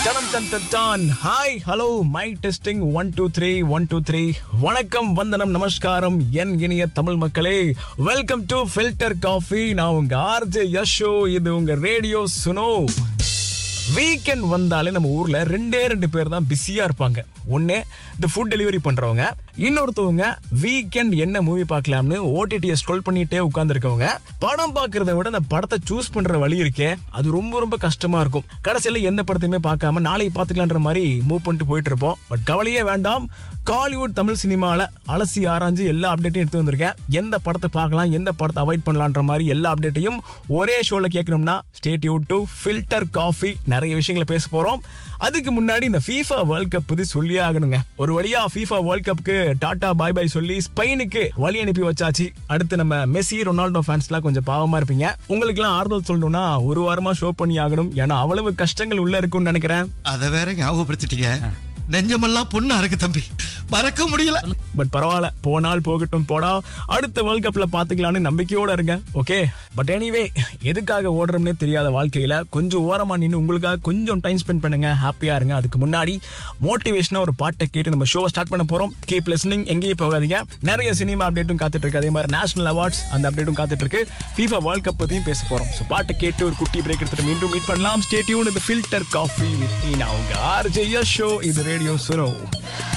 Ton டன் டன் டன். Hi hello my testing one two three one two three வணக்கம் வந்தனம் நமஸ்காரம் என் இனிய தமிழ் மக்களே வெல்கம் டு ஃபில்டர் காஃபி நான் உங்க ஆர்ஜே யஷோ இது உங்க ரேடியோ சுனோ வீக்கெண்ட் வந்தாலே நம்ம ஊர்ல ரெண்டே ரெண்டு பேர் தான் பிஸியா இருப்பாங்க ஒண்ணு இந்த ஃபுட் டெலிவரி பண்றவங்க இன்னொருத்தவங்க வீக்கெண்ட் என்ன மூவி பார்க்கலாம்னு ஓடிடியை ஸ்க்ரோல் பண்ணிட்டே உட்கார்ந்துருக்கவங்க படம் பார்க்கறத விட அந்த படத்தை சூஸ் பண்ற வழி இருக்கே அது ரொம்ப ரொம்ப கஷ்டமா இருக்கும் கடைசியில எந்த படத்தையுமே பார்க்காம நாளைக்கு பார்த்துக்கலான்ற மாதிரி மூவ் பண்ணிட்டு போயிட்டு இருப்போம் பட் கவலையே வேண்டாம் காலிவுட் தமிழ் சினிமால அலசி ஆராய்ஞ்சு எல்லா அப்டேட்டையும் எடுத்து வந்திருக்கேன் எந்த படத்தை பார்க்கலாம் எந்த படத்தை அவாய்ட் பண்ணலான்ற மாதிரி எல்லா அப்டேட்டையும் ஒரே ஷோல கேட்கணும்னா state you to filter coffee நிறைய விஷயங்களை பேச போறோம் அதுக்கு முன்னாடி இந்த FIFA வேர்ல்ட் கப் பத்தி சொல்லி ஆகணுங்க ஒரு வழியா FIFA வேர்ல்ட் கப்புக்கு டாடா பாய் பாய் சொல்லி ஸ்பெயினுக்கு வழி அனுப்பி வச்சாச்சு அடுத்து நம்ம மெஸ்ஸி ரொனால்டோ ஃபேன்ஸ்லாம் கொஞ்சம் பாவமா இருப்பீங்க உங்களுக்குலாம் ஆறுதல் சொல்லணும்னா ஒரு வாரமா ஷோ பண்ணி ஆகணும் ஏன்னா அவ்வளவு கஷ்டங்கள் உள்ள இருக்கும்னு நினைக்கிறேன் அத வேற ஞாபகப்படுத்திட்டீங்க நெஞ்சமெல்லாம் பொண்ணா இருக்கு தம்பி மறக்க முடியல பட் பரவாயில்ல போனால் போகட்டும் போடா அடுத்த வேர்ல்ட் கப்ல பாத்துக்கலாம்னு நம்பிக்கையோட இருங்க ஓகே பட் எனிவே எதுக்காக ஓடுறோம்னே தெரியாத வாழ்க்கையில கொஞ்சம் ஓரமா நின்று உங்களுக்காக கொஞ்சம் டைம் ஸ்பெண்ட் பண்ணுங்க ஹாப்பியா இருங்க அதுக்கு முன்னாடி மோட்டிவேஷனா ஒரு பாட்டை கேட்டு நம்ம ஷோவை ஸ்டார்ட் பண்ண போறோம் கீப் லிஸ்னிங் எங்கேயும் போகாதீங்க நிறைய சினிமா அப்டேட்டும் காத்துட்டு இருக்கு அதே மாதிரி நேஷனல் அவார்ட்ஸ் அந்த அப்டேட்டும் காத்துட்டு இருக்கு FIFA வேர்ல்ட் கப் பத்தியும் பேச போறோம் ஸோ பாட்டை கேட்டு ஒரு குட்டி பிரேக் எடுத்துட்டு மீண்டும் மீட் பண்ணலாம் ஸ்டேட்யூன் இது ஃபில்டர் காஃபி வித் நான் உங்க ஆர்ஜே ஷோ இது ரேடியோ சுரோ